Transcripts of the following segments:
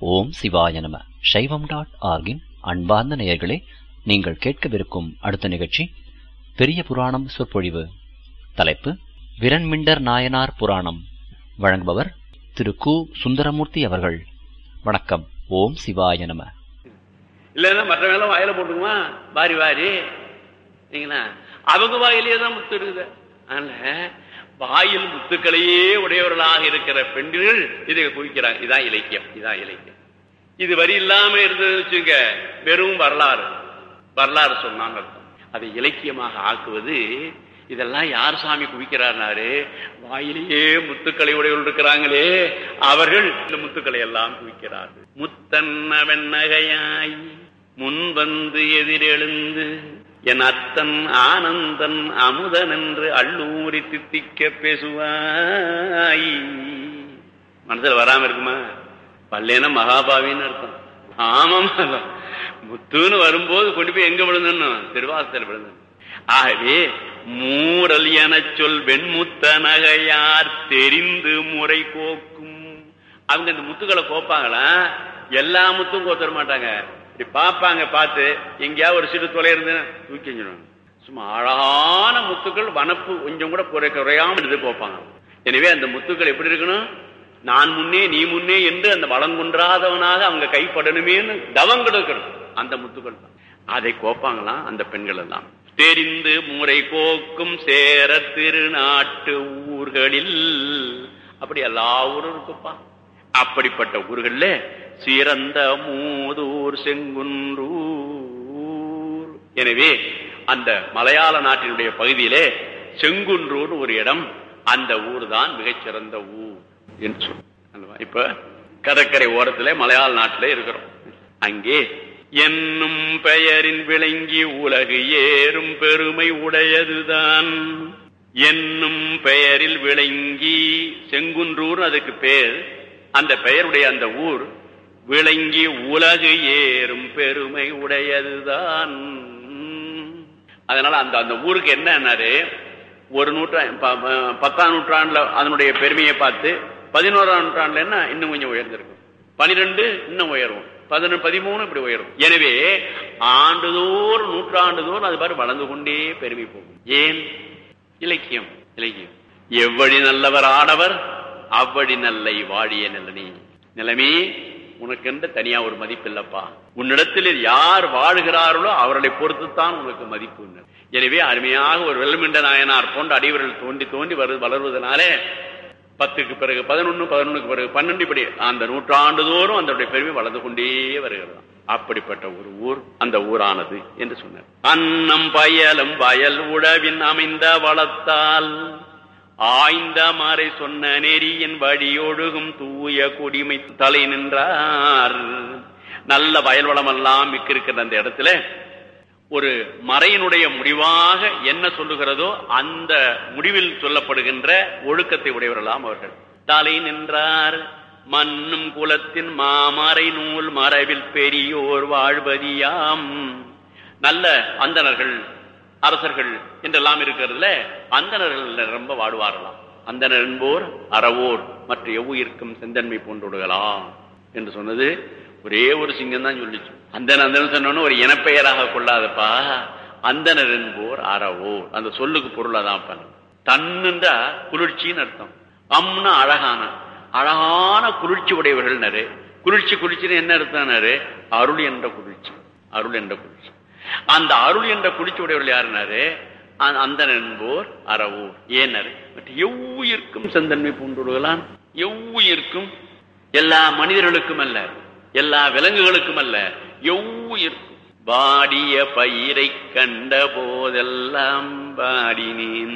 ஓம் சிவாய நம சைவம் டாட் ஆர்கின் அன்பார்ந்த நேயர்களே நீங்கள் கேட்கவிருக்கும் அடுத்த நிகழ்ச்சி பெரிய புராணம் சொற்பொழிவு தலைப்பு விரண்மிண்டர் நாயனார் புராணம் வழங்குபவர் திரு கு சுந்தரமூர்த்தி அவர்கள் வணக்கம் ஓம் சிவாய நம இல்லைன்னா மற்ற வேலை வாயில போட்டுக்குமா வாரி வாரி சரிங்களா அவங்க வாயிலே தான் முத்து இருக்குது அதனால வாயில் முத்துக்களையே உடையவர்களாக இருக்கிற பெண்கள் இதை குவிக்கிறாங்க இதான் இலக்கியம் இதான் இலக்கியம் இது வரி இல்லாம இருந்தது வச்சுங்க வெறும் வரலாறு வரலாறு சொன்னாங்க அர்த்தம் அதை இலக்கியமாக ஆக்குவது இதெல்லாம் யார் சாமி குவிக்கிறார்னாரு வாயிலேயே முத்துக்களை உடையவர்கள் இருக்கிறாங்களே அவர்கள் இந்த முத்துக்களை எல்லாம் குவிக்கிறார்கள் முத்தன்ன வெண்ணகையாய் முன் வந்து எதிரெழுந்து என் அத்தன் ஆனந்தன் அமுதன் என்று அள்ளூரி தித்திக்க பேசுவாய் மனசுல வராம இருக்குமா பல்லேன மகாபாவின்னு அர்த்தம் ஆமாமா முத்துன்னு வரும்போது கொண்டு போய் எங்க விழுந்தணும் திருவாசத்தில் விழுந்தணும் ஆகவே மூடல் என சொல் வெண்முத்த நகையார் தெரிந்து முறை கோக்கும் அவங்க இந்த முத்துக்களை கோப்பாங்களா எல்லா முத்தும் கோத்தர மாட்டாங்க இப்படி பார்ப்பாங்க பார்த்து எங்கேயாவது ஒரு சிறு தொலை இருந்து தூக்கி செஞ்சிடுவாங்க சும்மா அழகான முத்துக்கள் வனப்பு கொஞ்சம் கூட குறை குறையாம எடுத்து கோப்பாங்க எனவே அந்த முத்துக்கள் எப்படி இருக்கணும் நான் முன்னே நீ முன்னே என்று அந்த வளங்குன்றாதவனாக அவங்க கைப்படணுமேன்னு தவம் கிடக்கணும் அந்த முத்துக்கள் தான் அதை கோப்பாங்களாம் அந்த பெண்கள் எல்லாம் தெரிந்து முறை கோக்கும் சேர திருநாட்டு ஊர்களில் அப்படி எல்லா ஊரும் இருக்குப்பா அப்படிப்பட்ட ஊர்கள்ல சிறந்த மூதூர் செங்குன்றூர் எனவே அந்த மலையாள நாட்டினுடைய பகுதியிலே செங்குன்றூர் ஒரு இடம் அந்த ஊர் தான் மிகச்சிறந்த ஊர் என்று சொல்லுவா இப்ப கடற்கரை ஓரத்துல மலையாள நாட்டில இருக்கிறோம் அங்கே என்னும் பெயரின் விளங்கி உலகு ஏறும் பெருமை உடையதுதான் என்னும் பெயரில் விளங்கி செங்குன்றூர் அதுக்கு பேர் அந்த பெயருடைய அந்த ஊர் விளங்கி உலகு ஏறும் பெருமை உடையதுதான் அதனால அந்த அந்த ஊருக்கு என்னன்னாரு ஒரு நூற்றா பத்தாம் நூற்றாண்டுல அதனுடைய பெருமையை பார்த்து பதினோராம் நூற்றாண்டுல என்ன இன்னும் கொஞ்சம் உயர்ந்திருக்கும் பனிரெண்டு இன்னும் உயரும் பதினொன்று பதிமூணு இப்படி உயரும் எனவே ஆண்டுதோறும் நூற்றாண்டுதோறும் அது பாரு வளர்ந்து கொண்டே பெருமை போகும் ஏன் இலக்கியம் இலக்கியம் எவ்வழி நல்லவர் ஆடவர் அவ்வழி நல்லை வாழிய நிலனி நிலைமே உனக்கென்று தனியா ஒரு மதிப்பு இல்லப்பா உன்னிடத்தில் யார் வாழ்கிறார்களோ அவர்களை பொறுத்துத்தான் உனக்கு மதிப்பு எனவே அருமையாக ஒரு வெள்ளமிண்ட நாயனார் போன்ற அடிவர்கள் தோண்டி தோண்டி வரு வளர்வதனாலே பத்துக்கு பிறகு பதினொன்னு பதினொன்னுக்கு பிறகு பன்னெண்டு இப்படி அந்த நூற்றாண்டு தோறும் அந்த பெருமை வளர்ந்து கொண்டே வருகிறது அப்படிப்பட்ட ஒரு ஊர் அந்த ஊரானது என்று சொன்னார் அன்னம் பயலும் வயல் உழவின் அமைந்த வளத்தால் ஆய்ந்த மாறை சொன்ன நெறியின் வழியொழுகும் தூய குடிமை தலை நின்றார் நல்ல வயல் வளமெல்லாம் மிக்க இருக்கிற அந்த இடத்துல ஒரு மறையினுடைய முடிவாக என்ன சொல்லுகிறதோ அந்த முடிவில் சொல்லப்படுகின்ற ஒழுக்கத்தை உடையவர்களாம் அவர்கள் தலை நின்றார் மண்ணும் குலத்தின் மாமறை நூல் மறைவில் பெரியோர் வாழ்வதியாம் நல்ல அந்தணர்கள் அரசர்கள் என்றெல்லாம் இருக்கிறதுல அந்தணர்கள் ரொம்ப வாடுவாரலாம் அந்தனர் என்போர் அறவோர் மற்ற எவ்வுயிர்க்கும் செந்தன்மை போன்றுடுகலாம் என்று சொன்னது ஒரே ஒரு சிங்கம் தான் சொல்லிச்சு அந்தன அந்தன சொன்னோன்னு ஒரு இனப்பெயராக கொள்ளாதப்பா அந்தனர் என்போர் அறவோர் அந்த சொல்லுக்கு பொருளாதான் பண்ண தன்னுன்றா குளிர்ச்சின்னு அர்த்தம் அம்னா அழகான அழகான குளிர்ச்சி உடையவர்கள் குளிர்ச்சி குளிர்ச்சின்னு என்ன அர்த்தம்னாரு அருள் என்ற குளிர்ச்சி அருள் என்ற குளிர்ச்சி அந்த அருள் என்ற குளிர்ச்சி உடையவர்கள் யாருனாரு அந்த என்போர் அறவோர் ஏனர் எவ்வுயிர்க்கும் செந்தன்மை பூண்டுடுகளான் எவ்வுயிர்க்கும் எல்லா மனிதர்களுக்கும் அல்ல எல்லா விலங்குகளுக்கும் அல்ல எவ்வுயிர்க்கும் பாடிய பயிரை கண்ட போதெல்லாம் பாடினேன்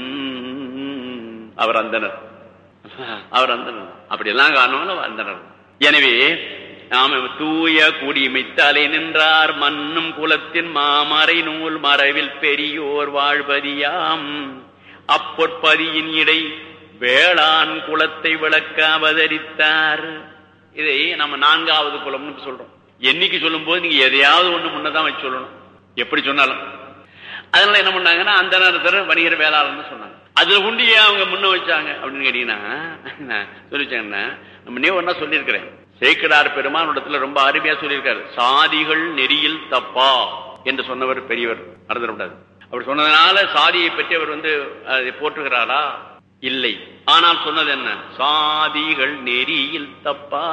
அவர் அந்தனர் அவர் அந்தனர் அப்படி எல்லாம் காரணம் அந்தனர் எனவே நாம தூய குடிமைத்தலை நின்றார் மண்ணும் குலத்தின் மாமறை நூல் மறைவில் பெரியோர் வாழ்வதியாம் அப்பொற்பதியின் இடை வேளாண் குலத்தை விளக்க அவதரித்தார் இதை நம்ம நான்காவது குலம்னு சொல்றோம் என்னைக்கு சொல்லும் போது நீங்க எதையாவது ஒண்ணு முன்னதான் வச்சு சொல்லணும் எப்படி சொன்னாலும் அதனால என்ன பண்ணாங்கன்னா அந்த நேரத்தில் வணிகர் வேளாளர்னு சொன்னாங்க அதுல கொண்டு ஏன் அவங்க முன்ன வச்சாங்க அப்படின்னு கேட்டீங்கன்னா சொல்லிச்சாங்கன்னா நம்ம நீ ஒன்னா சொல்லியிருக்கிறேன் சேக்கடார் பெருமானிடத்துல ரொம்ப அருமையா சொல்லியிருக்காரு சாதிகள் நெறியில் தப்பா என்று சொன்னவர் பெரியவர் மறந்துடக்கூடாது அவர் சொன்னதுனால சாதியை பற்றி அவர் வந்து அதை போற்றுகிறாரா இல்லை ஆனால் சொன்னது என்ன சாதிகள் நெறியில் தப்பா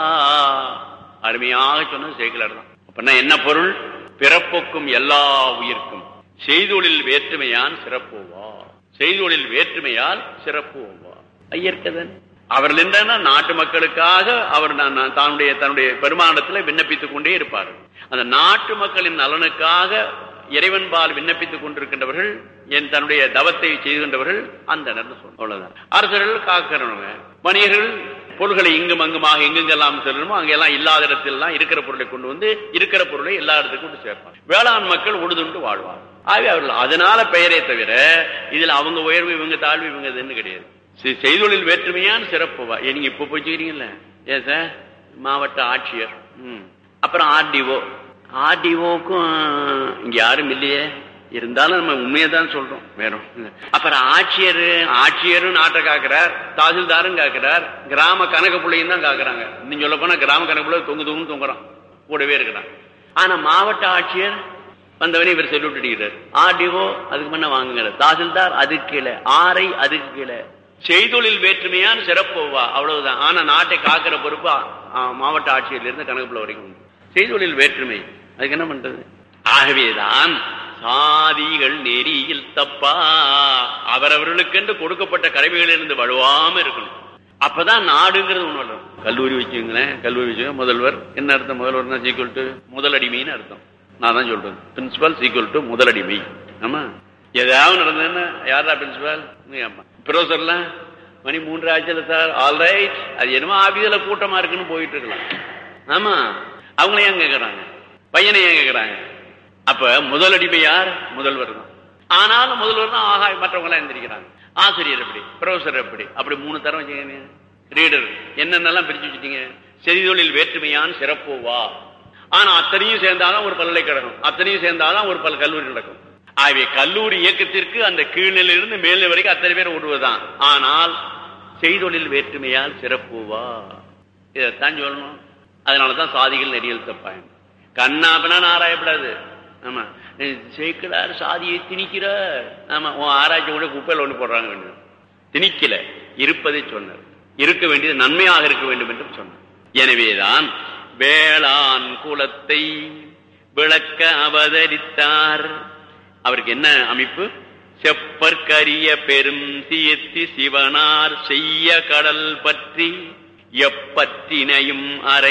அருமையாக சொன்னது சேக்கலார் தான் அப்படின்னா என்ன பொருள் பிறப்புக்கும் எல்லா உயிர்க்கும் செய்தொழில் வேற்றுமையான் சிறப்புவா செய்தொழில் வேற்றுமையால் சிறப்புவா ஐயர்கதன் அவர் நின்றனா நாட்டு மக்களுக்காக அவர் நான் நான் தன்னுடைய தன்னுடைய பெருமானத்தில் விண்ணப்பித்துக் கொண்டே இருப்பார் அந்த நாட்டு மக்களின் நலனுக்காக இறைவன்பால் விண்ணப்பித்துக் கொண்டிருக்கின்றவர்கள் என் தன்னுடைய தவத்தை செய்கின்றவர்கள் அந்த அவ்வளவுதான் அரசர்கள் காக்கிறவங்க வணிகர்கள் பொருள்களை இங்கும் அங்குமாக எங்கெங்கெல்லாம் செல்லணுமோ அங்கெல்லாம் இல்லாத இடத்திலாம் இருக்கிற பொருளை கொண்டு வந்து இருக்கிற பொருளை எல்லா இடத்துக்கும் கொண்டு சேர்ப்பாங்க வேளாண் மக்கள் உழுதுண்டு வாழ்வார் ஆகவே அவர்கள் அதனால பெயரே தவிர இதுல அவங்க உயர்வு இவங்க தாழ்வு இவங்க இதுன்னு கிடையாது செ- செய்தொழில் வேற்றுமையான சிறப்புவா ஏ, நீங்க இப்ப போச்சுக்கிறீங்கல்ல ஏ சார் மாவட்ட ஆட்சியர் ம். அப்புறம் ஆர்டிஓ ஆர்டிஓக்கும் இங்க யாரும் இல்லையே இருந்தாலும் நம்ம உண்மையை தான் சொல்றோம் வேற ஒண்ணும் இல்ல. அப்புறம் ஆட்சியர் ஆட்சியரும் நாட்டை காக்கிறார் தாசில்தாரும் காக்கிறார் கிராம கணக்கு பிள்ளையும் தான் காக்குறாங்க இன்னும் சொல்ல போனா கிராம கணக்கு பிள்ளை தொங்கு தொங்கு தொங்குறான் கூடவே இருக்கிறான் ஆனா மாவட்ட ஆட்சியர் வந்தவனே இவர் செல்லுட்டு அடிக்கிறார் ஆர்டிஓ அதுக்கு முன்ன வாங்குகிறார் தாசில்தார் அதுக்கு கீழே ஆரை அதுக்கு கீழே செய்தொழில் வேற்றுமையான சிறப்புவா அவ்வளவுதான் ஆனா நாட்டை காக்கிற பொறுப்பு ஆ, மாவட்ட ஆட்சியர்ல இருந்து கணக்குள்ள வரைக்கும் உண்டு. செய்தொழில் வேற்றுமை அதுக்கு என்ன பண்றது ஆகவேதான் சாதிகள் நெறியில் தப்பா அவரவர்களுக்கென்று கொடுக்கப்பட்ட கடமைகளிலிருந்து வலுவாம இருக்கணும் அப்பதான் நாடுங்கிறது ஒண்ணு வளரும் கல்லூரி வச்சுங்களேன் கல்லூரி வச்சுங்க முதல்வர் என்ன அர்த்தம் முதல்வர்னா சீக்குவல் டு முதலடிமைன்னு அர்த்தம் நான் தான் சொல்றேன் பிரின்சிபல் சீக்குவல் டு முதலடிமை ஆமா ஏதாவது நடந்ததுன்னா யாரா பிரின்சிபல் ஆமா ப்ரொஃபசர்லாம் மணி மூன்று ஆச்சுல சார் ஆல்ரைட் அது என்னமோ ஆபீஸ்ல கூட்டமா இருக்குன்னு போயிட்டு இருக்கலாம் ஆமா அவங்கள ஏன் கேக்குறாங்க பையனை ஏன் கேக்குறாங்க அப்ப முதலடிமை யார் முதல்வர் தான் ஆனாலும் முதல்வர் தான் ஆகா மற்றவங்க எல்லாம் எந்திரிக்கிறாங்க ஆசிரியர் எப்படி ப்ரொஃபசர் எப்படி அப்படி மூணு தரம் வச்சுக்கங்க ரீடர் என்னென்னலாம் பிரிச்சு வச்சுட்டீங்க செறிதொழில் வேற்றுமையான சிறப்பு வா ஆனா அத்தனையும் சேர்ந்தாதான் ஒரு பல்கலைக்கழகம் அத்தனையும் சேர்ந்தாதான் ஒரு பல் கல்லூரி நடக்கும் ஆகவே கல்லூரி இயக்கத்திற்கு அந்த கீழ்நிலையிலிருந்து மேல்நிலை வரைக்கும் அத்தனை பேர் ஓடுவதுதான் ஆனால் செய்தொழில் வேற்றுமையால் சிறப்புவா இதைத்தான் சொல்லணும் அதனாலதான் சாதிகள் நெறியல் தப்பாயம் கண்ணாபனா ஆராயப்படாது ஆமா சேக்கலார் சாதியை திணிக்கிறார் ஆமா உன் ஆராய்ச்சி கூட குப்பையில் ஒண்ணு போடுறாங்க வேண்டியது திணிக்கல இருப்பதை சொன்னார் இருக்க வேண்டியது நன்மையாக இருக்க வேண்டும் என்று சொன்னார் எனவேதான் வேளாண் குலத்தை விளக்க அவதரித்தார் அவருக்கு என்ன அமைப்பு செப்பற்கரிய பெரும் சீர்த்தி சிவனார் செய்ய கடல் பற்றி எப்பற்றினையும்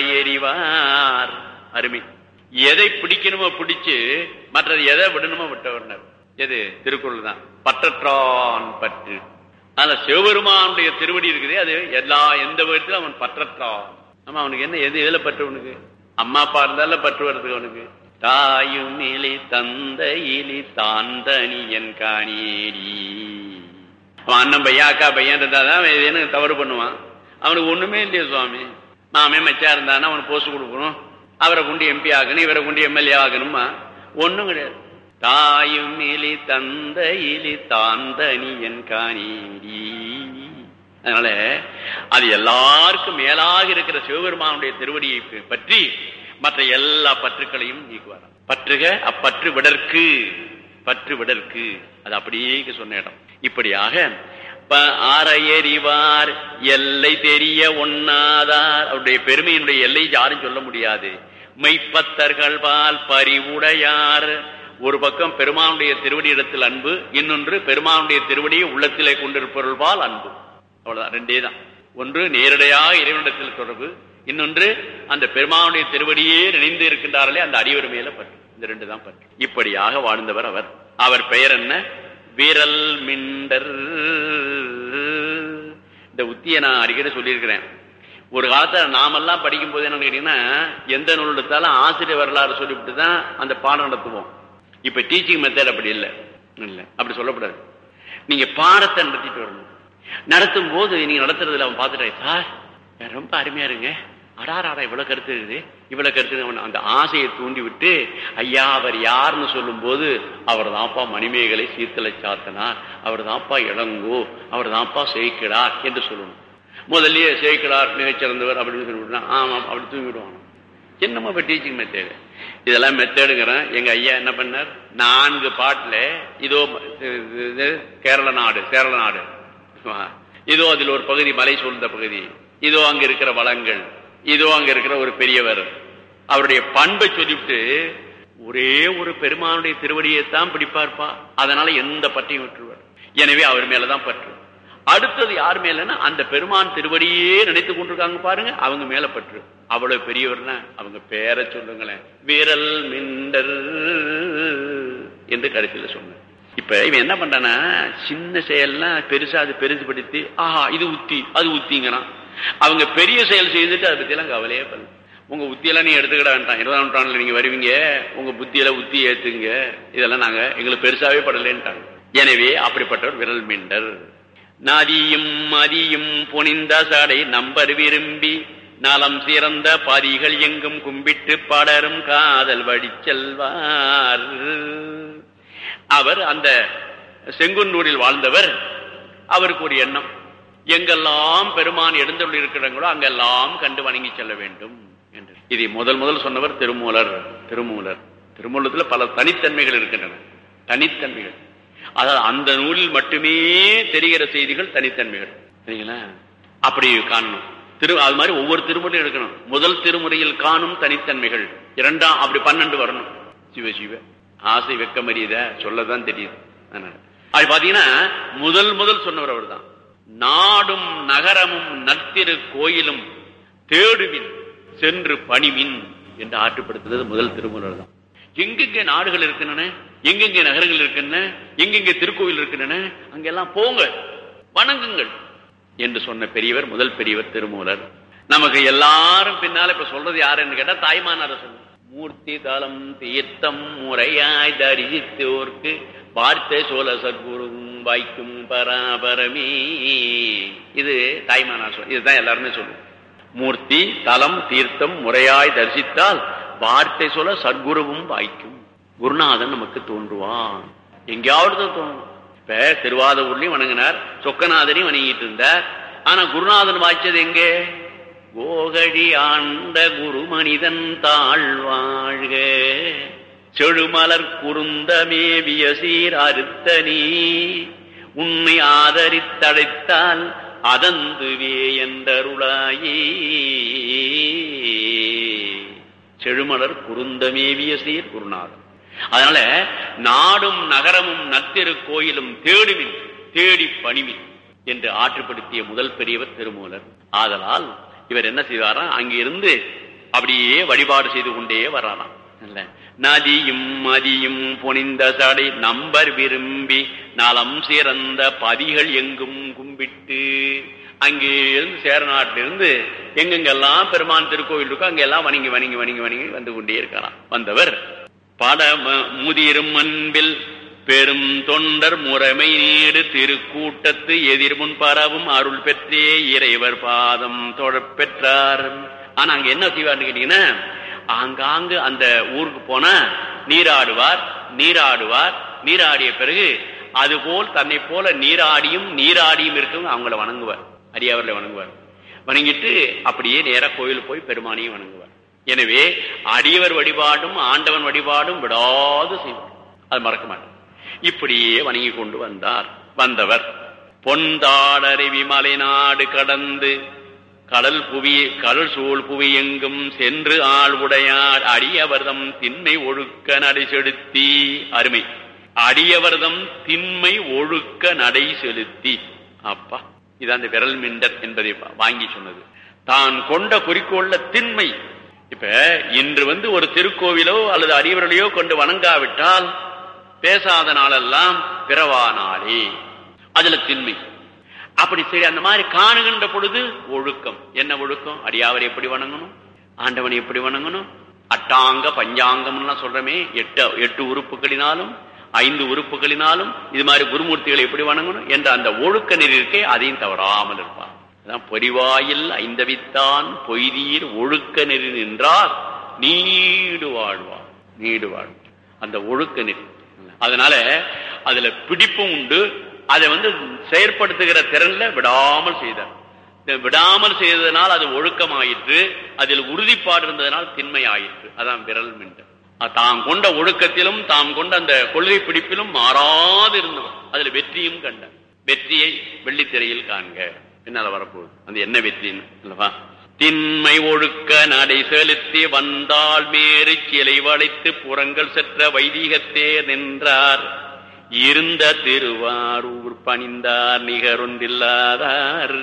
அறையறிவார் அருமை எதை பிடிக்கணுமோ பிடிச்சு மற்றது எதை விடணுமோ விட்டவர்னர் எது திருக்குறள் தான் பற்றற்றான் பற்று ஆனா சிவபெருமானுடைய திருவடி இருக்குதே அது எல்லா எந்த விதத்திலும் அவன் பற்றற்றான் ஆமா அவனுக்கு என்ன எது எதுல பற்று அவனுக்கு அம்மா அப்பா இருந்தாலும் பற்று வருது அவனுக்கு தாயும் இலி தந்த இலி தாந்தனி என் காணேரி அவன் அண்ணன் பையன் அக்கா பையன் இருந்தாதான் அவன் ஏதேனும் தவறு பண்ணுவான் அவனுக்கு ஒண்ணுமே இல்லையே சுவாமி மாமே மச்சா இருந்தானா அவனுக்கு போஸ்ட் கொடுக்கணும் அவரை கொண்டு எம்பி ஆகணும் இவரை கொண்டு எம்எல்ஏ ஆகணுமா ஒண்ணும் கிடையாது தாயும் இலி தந்த இலி தாந்தனி என் காணேரி அதனால அது எல்லாருக்கும் மேலாக இருக்கிற சிவபெருமானுடைய திருவடியை ப- பற்றி மற்ற எல்லா பற்றுக்களையும் நீக்குவார் பற்றுக அப்பற்று விடற்கு பற்று விடற்கு அது அப்படியே இங்க சொன்ன இடம் இப்படியாக ப- ஆரையறிவார் எல்லை தெரிய ஒண்ணாதார் அவருடைய பெருமையினுடைய எல்லை யாரும் சொல்ல முடியாது மெய்ப்பத்தர்கள் பால் பரிவுடையார் ஒரு பக்கம் பெருமானுடைய திருவடி இடத்தில் அன்பு இன்னொன்று பெருமானுடைய திருவடியை உள்ளத்திலே கொண்டிருப்பவர்கள் பால் அன்பு அவ்வளவுதான் ரெண்டே தான் ஒன்று நேரடியாக இறைவனிடத்தில் தொடர்பு இன்னொன்று அந்த பெருமானுடைய திருவடியே நினைந்து இருக்கின்றார்களே அந்த அடிவர் மேல பற்று இந்த ரெண்டு தான் பற்று இப்படியாக வாழ்ந்தவர் அவர் அவர் பெயர் என்ன விரல் மிண்டர் இந்த உத்தியை நான் அடிக்கடி சொல்லியிருக்கிறேன் ஒரு காலத்துல நாமெல்லாம் படிக்கும் போது என்னன்னு கேட்டீங்கன்னா எந்த நூல் எடுத்தாலும் ஆசிரியர் வரலாறு சொல்லிவிட்டு தான் அந்த பாடம் நடத்துவோம் இப்ப டீச்சிங் மெத்தட் அப்படி இல்லை இல்லை அப்படி சொல்லக்கூடாது நீங்க பாடத்தை நடத்திட்டு வரணும் நடத்தும் போது நீங்க நடத்துறதுல அவன் பார்த்துட்டாய் சார் ரொம்ப அருமையா இருங்க அடாராடா இவ்வளவு கருத்து இருக்குது இவ்வளவு கருத்து இருக்குது." அவன் அந்த ஆசையை தூண்டி விட்டு ஐயா அவர் யாருன்னு சொல்லும் போது அவர் தான்ப்பா மணிமேகலை சீத்தலை சாத்தனார் அவர் தான்ப்பா இளங்கோ அவர் தான்ப்பா செய்கிறார் என்று சொல்லணும் முதல்லயே சேர்க்கிறார் மிகச்சிறந்தவர் அப்படின்னு சொல்லிவிட்டா ஆமா அப்படி தூங்கிடுவாங்க என்னமோ இப்ப டீச்சிங் மெத்தேடு இதெல்லாம் மெத்தேடுங்கிறேன் எங்க ஐயா என்ன பண்ணார் நான்கு பாட்டுல இதோ இது- இது கேரள நாடு கேரள நாடு இதோ அதில் ஒரு பகுதி மலை சூழ்ந்த பகுதி இதோ அங்க இருக்கிற வளங்கள் இதோ அங்க இருக்கிற ஒரு பெரியவர் அவருடைய பண்பை சொல்லிவிட்டு ஒரே ஒரு பெருமானுடைய திருவடியைத்தான் பிடிப்பார்ப்பா அதனால எந்த பற்றையும் விட்டுருவார் எனவே அவர் மேலதான் பற்று அடுத்தது யார் மேலன்னா அந்த பெருமான் திருவடியே நினைத்து கொண்டிருக்காங்க பாருங்க அவங்க மேல பற்று அவ்வளவு பெரியவர்னா அவங்க பேரை சொல்லுங்களேன் வீரல் மிண்டல் என்று கடைசியில சொன்ன இப்ப இவன் என்ன பண்றானா சின்ன செயல்லாம் பெருசா அது பெருசுபடுத்தி ஆஹா இது உத்தி அது உத்திங்கிறான் அவங்க பெரிய செயல் செய்துட்டு அதை பத்தி எல்லாம் கவலையே பண்ணல உங்க உத்தியெல்லாம் நீ எடுத்துக்கிட வேண்டாம் இருபதாம் நூற்றாண்டுல நீங்க வருவீங்க உங்க புத்தியில உத்தி ஏத்துங்க இதெல்லாம் நாங்க எங்களுக்கு பெருசாவே படலேன்ட்டாங்க எனவே அப்படிப்பட்டவர் விரல் மீண்டர் நதியும் மதியும் புனிந்த சடை நம்பர் விரும்பி நலம் சிறந்த பதிகள் எங்கும் கும்பிட்டு படரும் காதல் வழி செல்வார் அவர் அந்த செங்குன்னூரில் வாழ்ந்தவர் அவருக்கு ஒரு எண்ணம் எங்கெல்லாம் பெருமான் எழுந்தருள் இருக்கிறாங்களோ அங்கெல்லாம் கண்டு வணங்கி செல்ல வேண்டும் என்று இதை முதல் முதல் சொன்னவர் திருமூலர் திருமூலர் திருமூலத்துல பல தனித்தன்மைகள் இருக்கின்றன தனித்தன்மைகள் அதாவது அந்த நூலில் மட்டுமே தெரிகிற செய்திகள் தனித்தன்மைகள் சரிங்களா அப்படி காணணும் திரு அது மாதிரி ஒவ்வொரு திருமுறையும் எடுக்கணும் முதல் திருமுறையில் காணும் தனித்தன்மைகள் இரண்டாம் அப்படி பன்னெண்டு வரணும் சிவ சிவ ஆசை வெக்கமறியத சொல்லதான் தெரியுது அதனால அது பாத்தீங்கன்னா முதல் முதல் சொன்னவர் அவர் தான் நாடும் நகரமும் நத்திரு கோயிலும் தேடுவின் சென்று பணிவின் என்று ஆற்றுப்படுத்துறது முதல் திருமுறை தான் எங்கெங்க நாடுகள் இருக்கின்றன எங்கெங்க நகரங்கள் இருக்கின்றன எங்கெங்க திருக்கோவில் இருக்கின்றன அங்கெல்லாம் போங்க வணங்குங்கள் என்று சொன்ன பெரியவர் முதல் பெரியவர் திருமூலர் நமக்கு எல்லாரும் பின்னால இப்ப சொல்றது யாருன்னு கேட்டா தாய்மானார சொல்லுங்க மூர்த்தி தலம் தீர்த்தம் முறையாய் தரிசித்தோர்க்கு வார்த்தை சோழ சத்குரும் வாய்க்கும் பராபரமே இது தாய்மானார் சொல் இதுதான் எல்லாருமே சொல்லுவோம் மூர்த்தி தலம் தீர்த்தம் முறையாய் தரிசித்தால் வார்த்தை சொல்ல சத்குருவும் வாய்க்கும் குருநாதன் நமக்கு தோன்றுவான் எங்கேயாவது தான் தோணும் இப்ப திருவாத ஊர்லயும் வணங்கினார் சொக்கநாதனையும் வணங்கிட்டு இருந்தார் ஆனா குருநாதன் வாய்ச்சது எங்கே கோகழி ஆண்ட குரு மனிதன் தாழ்வாழ்க செழுமலர் குருந்தமேவிய சீர் அறுத்தனி உன்னை ஆதரித்தடைத்தால் அதந்துவே என்றருளாயே செழுமலர் குருந்தமேவிய சீர் குருநாதன் அதனால நாடும் நகரமும் நத்திரு கோயிலும் தேடுவின் தேடி பணிவின் என்று ஆற்றுப்படுத்திய முதல் பெரியவர் திருமூலர் ஆதலால் இவர் என்ன செய்வாராம் அங்கிருந்து அப்படியே வழிபாடு செய்து கொண்டே வராராம் இல்ல நதியும் மதியும் புனிந்த சடை நம்பர் விரும்பி நலம் சிறந்த பதிகள் எங்கும் கும்பிட்டு அங்கே இருந்து சேர நாட்டிலிருந்து எங்கெங்கெல்லாம் பெருமான் திருக்கோயில் இருக்கோ அங்கெல்லாம் வணங்கி வணங்கி வணங்கி வணங்கி வந்து கொண்டே இருக்கலாம் வந்தவர் பட முதிரும் அன்பில் பெரும் தொண்டர் முறைமை நீடு திருக்கூட்டத்து எதிர்முன் பரவும் அருள் பெற்றே இறைவர் பாதம் தொழப் பெற்றார் ஆனா அங்க என்ன செய்வார்னு கேட்டீங்கன்னா ஆங்காங்கு அந்த ஊருக்கு போனா நீராடுவார் நீராடுவார் நீராடிய பிறகு அதுபோல் தன்னை போல நீராடியும் நீராடியும் இருக்கவங்க அவங்கள வணங்குவார் அடியாவர்களை வணங்குவார் வணங்கிட்டு அப்படியே நேரா கோயிலுக்கு போய் பெருமானையும் வணங்குவார் எனவே அடியவர் வழிபாடும் ஆண்டவன் வழிபாடும் விடாது செய்வார் அது மறக்க மாட்டார் இப்படியே வணங்கி கொண்டு வந்தார் வந்தவர் பொன்தாடருவி மலை நாடு கடந்து கடல் புவி கடல் சூழ் புவி எங்கும் சென்று ஆள் உடையார் அடியவர்தம் திண்மை ஒழுக்க நடை செலுத்தி அருமை அடியவர்தம் திண்மை ஒழுக்க நடை செலுத்தி அப்பா இது அந்த விரல் மிண்டர் என்பதை வாங்கி சொன்னது தான் கொண்ட குறிக்கோள்ல திண்மை இப்ப இன்று வந்து ஒரு திருக்கோவிலோ அல்லது அடியவர்களையோ கொண்டு வணங்காவிட்டால் பேசாத நாளெல்லாம் பிறவா நாளே அதுல திண்மை அப்படி சரி அந்த மாதிரி காணுகின்ற பொழுது ஒழுக்கம் என்ன ஒழுக்கம் அடியாவரை எப்படி வணங்கணும் ஆண்டவனை எப்படி வணங்கணும் அட்டாங்க பஞ்சாங்கம்லாம் சொல்றமே எட்டு எட்டு உறுப்புகளினாலும் ஐந்து உறுப்புகளினாலும் இது மாதிரி குருமூர்த்திகளை எப்படி வணங்கணும் என்ற அந்த ஒழுக்க நெறி இருக்கே அதையும் தவறாமல் இருப்பார் அதான் பொறிவாயில் ஐந்தவித்தான் பொய்தீர் ஒழுக்க நெறி நின்றார் நீடு வாழ்வார் நீடு வாழ் அந்த ஒழுக்க நெறி அதனால அதுல பிடிப்பும் உண்டு அதை வந்து செயற்படுத்துகிற திறன்ல விடாமல் செய்தார் இதை விடாமல் செய்ததனால் அது ஒழுக்கமாயிற்று அதில் உறுதிப்பாடு இருந்ததனால் திண்மை ஆயிற்று அதான் விரல் மிண்டல் அஹ் தாம் கொண்ட ஒழுக்கத்திலும் தாம் கொண்ட அந்த கொள்கை பிடிப்பிலும் மாறாது இருந்தவர் அதுல வெற்றியும் கண்டார் வெற்றியை வெள்ளித்திரையில் காண்க என்னால வரப்போகுது அந்த என்ன வெற்றின்னு அல்லவா திண்மை ஒழுக்க நடை செலுத்தி வந்தால் மேறு சிலை வளைத்து புறங்கள் செற்ற வைதிகத்தே நின்றார் இருந்த திருவாரூர் பணிந்தார் நிகரொன்றில்லாதார்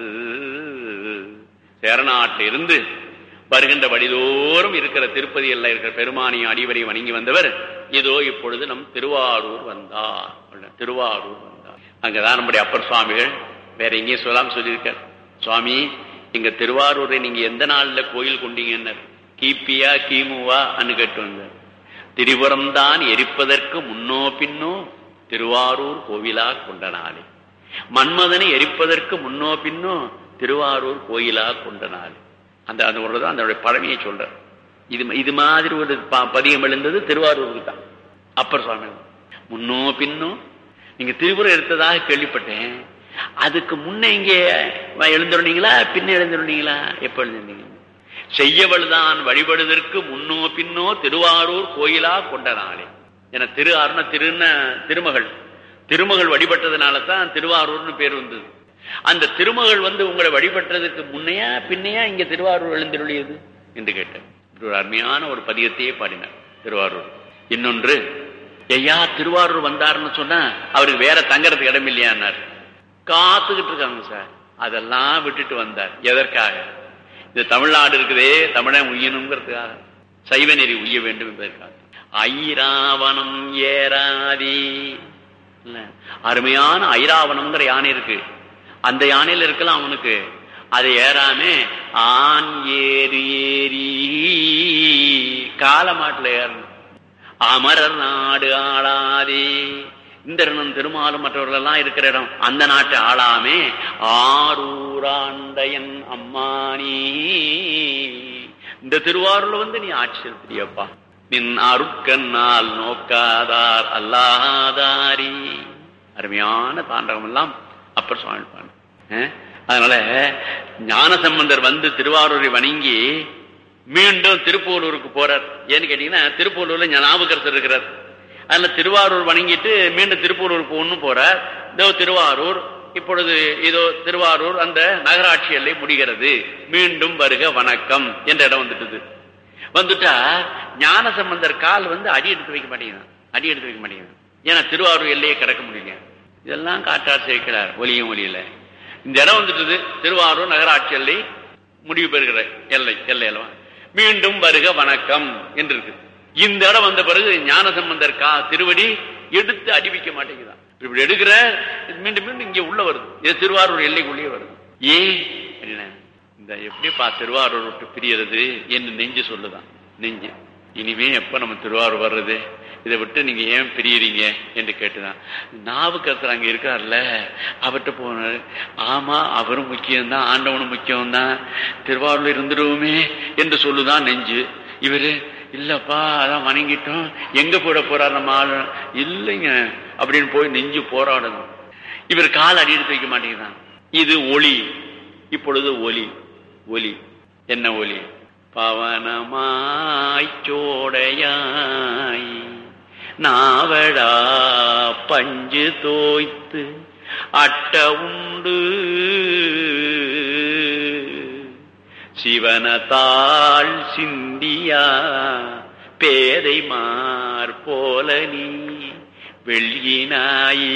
சேரநாட்டில் இருந்து வருகின்ற வழிதோறும் இருக்கிற திருப்பதி எல்லாம் இருக்கிற பெருமானியும் அடிவரை வணங்கி வந்தவர் இதோ இப்பொழுது நம் திருவாரூர் வந்தார் திருவாரூர் வந்தார் அங்கதான் நம்முடைய அப்பர் சுவாமிகள் வேற எங்கேயும் சொல்லாம சொல்லியிருக்கார் சுவாமி எங்க திருவாரூரை நீங்க எந்த நாள்ல கோயில் கொண்டீங்கன்னு கிபியா கிமுவா அன்னு கேட்டு வந்தார் திரிபுரம் தான் எரிப்பதற்கு முன்னோ பின்னோ திருவாரூர் கோவிலா கொண்ட நாளே மன்மதனை எரிப்பதற்கு முன்னோ பின்னோ திருவாரூர் கோயிலா கொண்ட நாளே அந்த அந்த ஒரு தான் அதனுடைய பழமையை சொல்ற இது இது மாதிரி ஒரு ப- பதிகம் எழுந்தது திருவாரூருக்கு தான் அப்பர் சுவாமி முன்னோ பின்னோ நீங்க திருபுரம் எடுத்ததாக கேள்விப்பட்டேன் அதுக்கு முன்ன இங்க எழுந்துருந்தீங்களா பின்ன எழுந்துருந்தீங்களா எப்ப எழுந்திருந்தீங்க செய்யவள்தான் வழிபடுவதற்கு முன்னோ பின்னோ திருவாரூர் கோயிலா கொண்ட நாளே என திரு அருண திருன திருமகள் திருமகள் வழிபட்டதுனால தான் திருவாரூர்னு பேர் வந்தது அந்த திருமகள் வந்து உங்களை வழிபட்டதுக்கு முன்னையா பின்னையா இங்க திருவாரூர் எழுந்தருளியது என்று கேட்டார் இப்படி ஒரு அருமையான ஒரு பதிகத்தையே பாடினார் திருவாரூர் இன்னொன்று ஐயா திருவாரூர் வந்தாருன்னு சொன்னா அவருக்கு வேற தங்கறதுக்கு இடம் இல்லையான்னார் காத்துக்கிட்டு இருக்காங்க சார் அதெல்லாம் விட்டுட்டு வந்தார் எதற்காக இந்த தமிழ்நாடு இருக்குதே தமிழன் உய்யணுங்கிறதுக்காக சைவ நெறி உய்ய வேண்டும் என்பதற்காக ஐராவணம் ஏறாதி இல்ல அருமையான ஐராவணம்ங்கிற யானை இருக்கு அந்த யானையில இருக்கலாம் அவனுக்கு அதை ஏறாம ஆண் ஏறி ஏறி காலமாட்டுல ஏறணும் அமரர் நாடு ஆளாதே இந்திரனும் திருமாலும் மற்றவர்கள் எல்லாம் இருக்கிற இடம் அந்த நாட்டை ஆளாமே ஆரூராண்டையன் அம்மானி இந்த திருவாரூர்ல வந்து நீ ஆட்சி செலுத்தியப்பா நின் அருட்கண்ணால் நோக்காதார் அல்லாதாரி அருமையான தாண்டகம் எல்லாம் அப்பர் சுவாமி பாடு அஹ்? அதனால ஞானசம்பந்தர் வந்து திருவாரூரை வணங்கி மீண்டும் திருப்பூலூருக்கு போறார் ஏன்னு கேட்டீங்கன்னா திருப்பூலூர்ல ஞாபகரசர் இருக்கிறார் அதுல திருவாரூர் வணங்கிட்டு மீண்டும் திருப்பூலூர் போகணும் போறார் இதோ திருவாரூர் இப்பொழுது இதோ திருவாரூர் அந்த நகராட்சி எல்லை முடிகிறது மீண்டும் வருக வணக்கம் என்ற இடம் வந்துட்டுது வந்துட்டா ஞானசம்பந்தர் கால் வந்து அடி எடுத்து வைக்க மாட்டேங்கிறான் அடி எடுத்து வைக்க மாட்டேங்கிறான் ஏன்னா திருவாரூர் எல்லையே கிடக்க முடியல இதெல்லாம் காட்டார் சேர்க்கிறார் ஒலியும் ஒலியில இந்த இடம் வந்துட்டது திருவாரூர் நகராட்சி எல்லை முடிவு பெறுகிற எல்லை எல்லை அல்லவா மீண்டும் வருக வணக்கம் என்று இருக்கு இந்த இடம் வந்த பிறகு ஞானசம்பந்தர் கா திருவடி எடுத்து அடி வைக்க மாட்டேங்குதான் இப்படி எடுக்கிற இது மீண்டும் மீண்டும் இங்க உள்ள வருது இது திருவாரூர் எல்லைக்குள்ளேயே வருது ஏன் அப்படின்னா இந்த எப்படிப்பா திருவாரூர் விட்டு பிரியறது என்று நெஞ்சு சொல்லுதான் நெஞ்சு இனிமே எப்ப நம்ம திருவாரூர் வர்றது இதை விட்டு நீங்க ஏன் பிரியறீங்க என்று கேட்டுதான் நாவுக்கரசர் அங்க இருக்கார்ல அவர்கிட்ட போனாரு ஆமா அவரும் முக்கியம்தான் ஆண்டவனும் முக்கியம்தான் திருவாரூர்ல இருந்துருவோமே என்று சொல்லுதான் நெஞ்சு இவரு இல்லப்பா அதான் வணங்கிட்டோம் எங்க போட போறார் நம்ம ஆளு இல்லைங்க அப்படின்னு போய் நெஞ்சு போராடணும் இவர் கால் அடி எடுத்து வைக்க மாட்டேங்கிறான் இது ஒளி இப்பொழுது ஒலி ஒலி என்ன ஒலி பவனமாய் சோடையாய் நாவடா பஞ்சு தோய்த்து அட்ட உண்டு சிவனத்தாள் சிந்தியா பேதை மார் போல நீ வெள்ளினாயே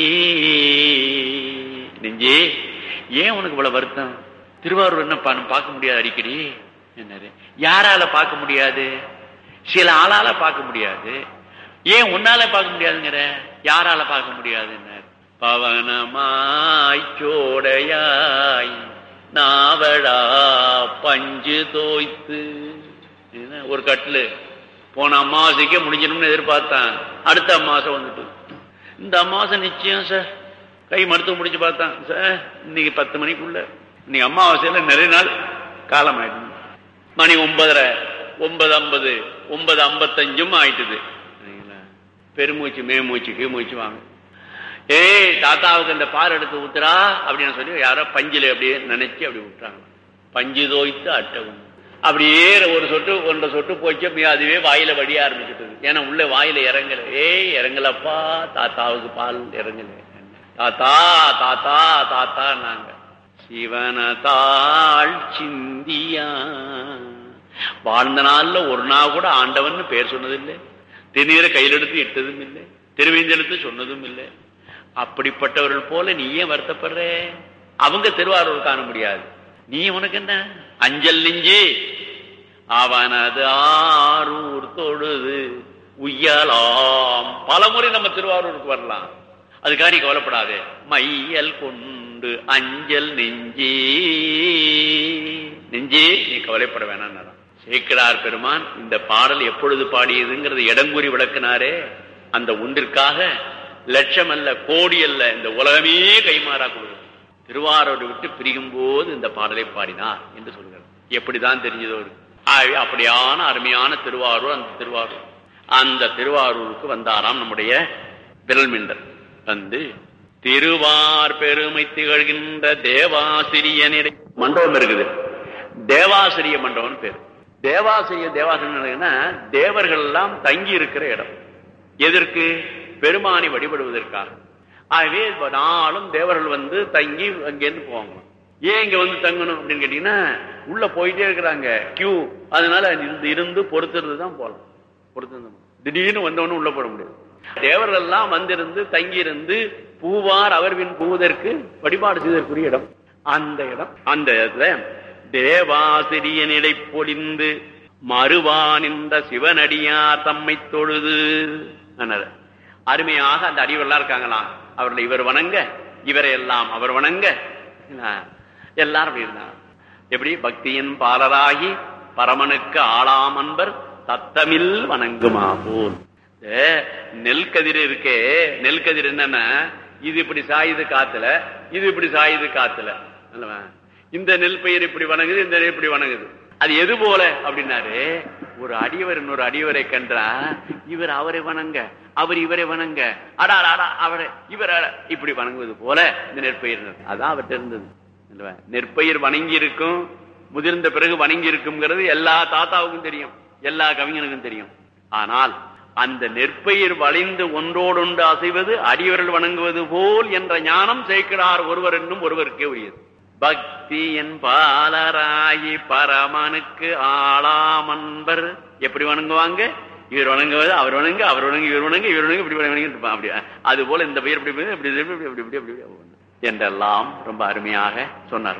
நெஞ்சே ஏன் உனக்கு இவ்வளவு வருத்தம் திருவாரூர் என்ன பண்ண பார்க்க முடியாது அடிக்கடி என்னது யாரால பார்க்க முடியாது சில ஆளால பார்க்க முடியாது ஏன் உன்னால பார்க்க முடியாதுங்கிற யாரால பார்க்க முடியாதுன்னார் பவனமாய் சோடையாய் நாவடா பஞ்சு தோய்த்து என்ன, ஒரு கட்டிலு போன அமாவாசைக்கே முடிஞ்சிடும்னு எதிர்பார்த்தான் அடுத்த அமாவாசை வந்துட்டு இந்த அமாவாசை நிச்சயம் சார் கை மருத்துவம் முடிச்சு பார்த்தான் சார் இன்னைக்கு பத்து மணிக்குள்ள இன்னைக்கு அமாவாசையில நிறைய நாள் காலம் ஆயிடுது மணி ஒன்பதரை ஒன்பது ஐம்பது ஒன்பது ஐம்பத்தஞ்சும் ஆயிட்டுது சரிங்களா? பெருமூச்சு மேமூச்சு கீமூச்சு வாங்க ஏய் தாத்தாவுக்கு இந்த பால் எடுத்து ஊத்துறா அப்படின்னு சொல்லி யாரோ பஞ்சில அப்படியே நினைச்சு அப்படி விட்டுறாங்க பஞ்சு தோய்த்து அட்டவும் அப்படியே ஒரு சொட்டு ஒன்றரை சொட்டு போச்சு அப்படியே அதுவே வாயில வடிய ஆரம்பிச்சுட்டு ஏன்னா உள்ள வாயில இறங்கல ஏய் இறங்கலப்பா தாத்தாவுக்கு பால் இறங்கல தாத்தா தாத்தா தாத்தா நாங்க சிவனதாள் சிந்தியா வாழ்ந்த நாள்ல ஒரு நாள் கூட ஆண்டவன் பேர் சொன்னதில்லை திருநீரை கையில் எடுத்து இட்டதும் இல்லை திருவேந்தெடுத்து சொன்னதும் இல்லை அப்படிப்பட்டவர்கள் போல நீ ஏன் வருத்தப்படுற அவங்க திருவாரூர் காண முடியாது நீ உனக்கு என்ன அஞ்சல் நெஞ்சு அவனது ஆரூர் தொழுது உய்யலாம் பல முறை நம்ம திருவாரூருக்கு வரலாம் அதுக்காக நீ கவலைப்படாதே மையல் கொண்டு அஞ்சல் நெஞ்சே நெஞ்சே நீ கவலைப்பட வேணாம் சேக்கிரார் பெருமான் இந்த பாடல் எப்பொழுது பாடியதுங்கிறது இடங்கூறி விளக்குனாரே அந்த ஒன்றிற்காக லட்சம் அல்ல கோடி அல்ல இந்த உலகமே கைமாறா கொடுக்கும் திருவாரூரை விட்டு பிரியும் போது இந்த பாடலை பாடினார் என்று சொல்கிறார் எப்படிதான் தெரிஞ்சதோ அப்படியான அருமையான திருவாரூர் அந்த திருவாரூர் அந்த திருவாரூருக்கு வந்தாராம் நம்முடைய விரல்மிண்டர் வந்து திருவார் பெருமை திகழ்கின்ற தேவாசிரியனிடை மண்டபம் இருக்குது தேவாசிரிய மண்டபம் பேரு தேவாசிரிய தேவாசிரியன்னா தேவர்கள் எல்லாம் தங்கி இருக்கிற இடம் எதற்கு பெருமானை வழிபடுவதற்காக ஆகவே நாளும் தேவர்கள் வந்து தங்கி அங்கேருந்து போவாங்க ஏன் இங்க வந்து தங்கணும் அப்படின்னு கேட்டீங்கன்னா உள்ள போயிட்டே இருக்கிறாங்க கியூ அதனால இருந்து இருந்து பொறுத்திருந்து தான் போகலாம் பொறுத்திருந்து திடீர்னு வந்தவொன்னு உள்ள போட முடியாது தேவர்கள் எல்லாம் வந்திருந்து தங்கியிருந்து பூவார் அவர்வின் பூவதற்கு வழிபாடு செய்வதற்குரிய இடம் அந்த இடம் அந்த இடத்துல தேவாசிரியனிடை பொழிந்து மறுவான் இந்த சிவனடியார் தம்மை தொழுது அருமையாக அந்த அடிவெல்லாம் இருக்காங்களாம் அவர்களை இவர் வணங்க இவரை எல்லாம் அவர் வணங்க எல்லாரும் அப்படி இருந்தாங்க எப்படி பக்தியின் பாலராகி பரமனுக்கு ஆளாம் அன்பர் தத்தமில் வணங்குமா போல் நெல் கதிர் இருக்கே நெல் கதிர் என்னன்னா இது இப்படி சாயுது காத்துல இது இப்படி சாயுது காத்துல இந்த நெல் பயிர் இப்படி வணங்குது இந்த நெல் இப்படி வணங்குது அது எது போல அப்படின்னாரு ஒரு அடியவர் இன்னொரு அடியவரை கன்றா இவர் அவரை வணங்க அவர் இவரை வணங்க அடா அடா அவரை இவர் இப்படி வணங்குவது போல இந்த நெற்பயிர் அதான் அவர்கிட்ட இருந்தது நெற்பயிர் வணங்கி இருக்கும் முதிர்ந்த பிறகு வணங்கி இருக்கும்ங்கிறது எல்லா தாத்தாவுக்கும் தெரியும் எல்லா கவிஞனுக்கும் தெரியும் ஆனால் அந்த நெற்பயிர் வளைந்து ஒன்றோடொன்று அசைவது அடியவர்கள் வணங்குவது போல் என்ற ஞானம் சேர்க்கிறார் ஒருவர் என்னும் ஒருவருக்கே உரியது பக்தியின் பாலராயி பரமனுக்கு ஆளாமன்பர் எப்படி வணங்குவாங்க இவர் வணங்குவது அவர் வணங்கு அவர் வணங்கு இவர் வணங்கு இவர் வணங்கு இப்படி வணங்கி அப்படி அது போல இந்த பெயர் இப்படி இப்படி இப்படி இப்படி இப்படி என்றெல்லாம் ரொம்ப அருமையாக சொன்னார்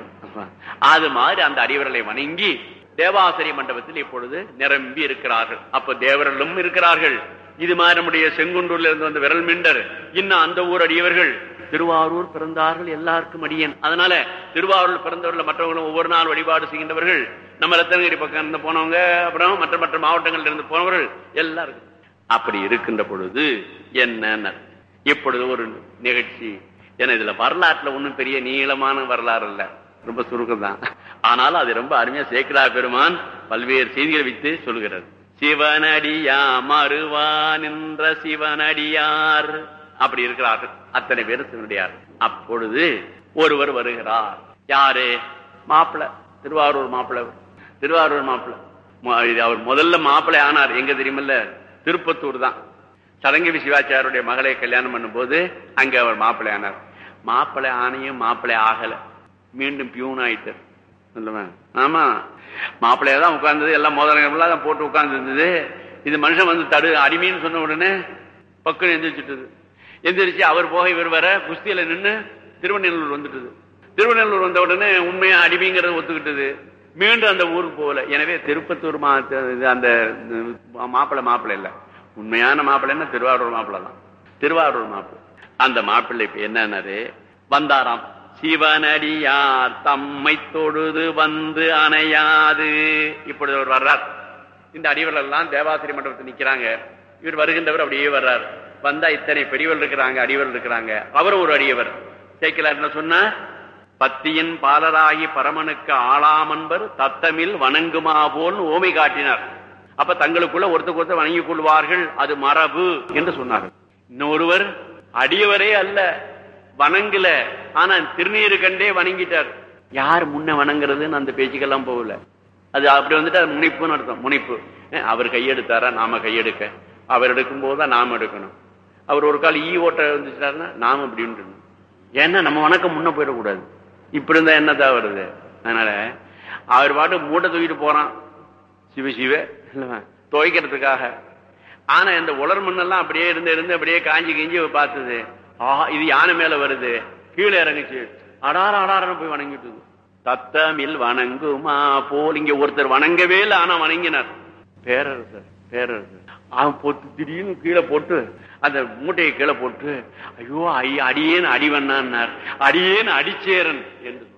அது மாதிரி அந்த அடிவர்களை வணங்கி தேவாசிரிய மண்டபத்தில் இப்பொழுது நிரம்பி இருக்கிறார்கள் அப்ப தேவர்களும் இருக்கிறார்கள் இது மாதிரி நம்முடைய செங்குன்றூர்ல இருந்து வந்த விரல் மிண்டர் இன்னும் அந்த ஊர் அடியவர்கள் திருவாரூர் பிறந்தார்கள் எல்லாருக்கும் அடியன் அதனால திருவாரூர் பிறந்தவர்கள் மற்றவர்களும் ஒவ்வொரு நாள் வழிபாடு செய்கின்றவர்கள் நம்ம ரத்தனகிரி பக்கம் இருந்து போனவங்க அப்புறம் மற்ற மற்ற மாவட்டங்கள்ல இருந்து போனவர்கள் எல்லாரும் அப்படி இருக்கின்ற பொழுது என்ன இப்பொழுது ஒரு நிகழ்ச்சி ஏன்னா இதுல வரலாற்றுல ஒண்ணும் பெரிய நீளமான வரலாறு இல்ல ரொம்ப சுருக்கம் தான் ஆனாலும் அது ரொம்ப அருமையா சேக்கரா பெருமான் பல்வேறு செய்திகளை வைத்து சொல்கிறார் சிவனடியா மறுவா நின்ற சிவனடியார் அப்படி இருக்கிறார்கள் அத்தனை பேர் சிவனடியார் அப்பொழுது ஒருவர் வருகிறார் யாரு மாப்பிள்ள திருவாரூர் மாப்பிள்ள திருவாரூர் மாப்பிள்ள அவர் முதல்ல மாப்பிள்ளை ஆனார் எங்க தெரியுமில்ல திருப்பத்தூர் தான் சடங்கவி சிவாச்சாரியுடைய மகளை கல்யாணம் பண்ணும்போது அங்க அவர் மாப்பிள்ளை ஆனார் மாப்பிள்ளை ஆணையும் மாப்பிள்ளை ஆகல மீண்டும் பியூன் ஆயிட்டார் சொல்லுவேன் ஆமா மாப்பிள்ளையா தான் உட்கார்ந்தது எல்லாம் மோதனங்கள்லாம் தான் போட்டு உட்கார்ந்து இருந்தது இது மனுஷன் வந்து தடு அடிமைன்னு சொன்ன உடனே பக்கம் எந்திரிச்சிட்டது எந்திரிச்சு அவர் போக இவர் வர குஸ்தியில நின்று திருவண்ணூர் வந்துட்டது திருவண்ணூர் வந்த உடனே உண்மையா அடிமைங்கிறத ஒத்துக்கிட்டது மீண்டும் அந்த ஊருக்கு போகல எனவே திருப்பத்தூர் மா அந்த மாப்பிள்ளை மாப்பிள்ளை இல்ல உண்மையான மாப்பிள்ளைன்னா திருவாரூர் மாப்பிள்ளை தான் திருவாரூர் மாப்பிள்ளை அந்த மாப்பிள்ளை இப்ப என்னன்னாரு வந்தாராம் சிவனடியார் தம்மை தொழுது வந்து அணையாது இப்பொழுது அவர் வர்றார் இந்த அடிவர்கள் எல்லாம் தேவாசிரி மண்டபத்தில் நிக்கிறாங்க இவர் வருகின்றவர் அப்படியே வர்றார் வந்தா இத்தனை பெரியவர் இருக்கிறாங்க அடிவர் இருக்கிறாங்க அவரும் ஒரு அடியவர் சேர்க்கலார் என்ன சொன்ன பத்தியின் பாலராகி பரமனுக்கு ஆளாமன்பர் தத்தமில் வணங்குமா போல் ஓமை காட்டினார் அப்ப தங்களுக்குள்ள ஒருத்தருக்கு ஒருத்தர் வணங்கிக் கொள்வார்கள் அது மரபு என்று சொன்னார்கள் இன்னொருவர் அடியவரே அல்ல வணங்கல ஆனா திருநீரு கண்டே வணங்கிட்டார் யார் முன்ன வணங்குறதுன்னு அந்த பேச்சுக்கெல்லாம் போகல அது அப்படி வந்துட்டு அது முனிப்புன்னு அர்த்தம் முனிப்பு அஹ் அவர் கையெடுத்தாரா நாம கையெடுக்க அவர் எடுக்கும் போதுதான் நாம எடுக்கணும் அவர் ஒரு கால் ஈ ஓட்ட வந்துச்சுட்டாருன்னா நாம அப்படின்னு ஏன்னா நம்ம வணக்கம் முன்ன போயிடக்கூடாது இப்படி இருந்தா என்னதான் வருது அதனால அவர் பாட்டு மூட்டை தூக்கிட்டு போறான் சிவ சிவ இல்லவா? துவைக்கிறதுக்காக ஆனா இந்த உலர் மண்ணெல்லாம் அப்படியே இருந்து இருந்து அப்படியே காஞ்சி கிஞ்சி பார்த்தது ஆஹா இது யானை மேல வருது கீழே இறங்குச்சு அடார அடாரன்னு போய் வணங்கிட்டு தத்தமில் வணங்குமா போல் இங்க ஒருத்தர் வணங்கவே இல்லை ஆனா வணங்கினார் பேரரசர் பேரரசர் அவன் போட்டு திடீர்னு கீழே போட்டு அந்த மூட்டையை கீழே போட்டு ஐயோ ஐ அடியேன் அடிவண்ணான்னார் அடியேன் அடிச்சேரன் என்று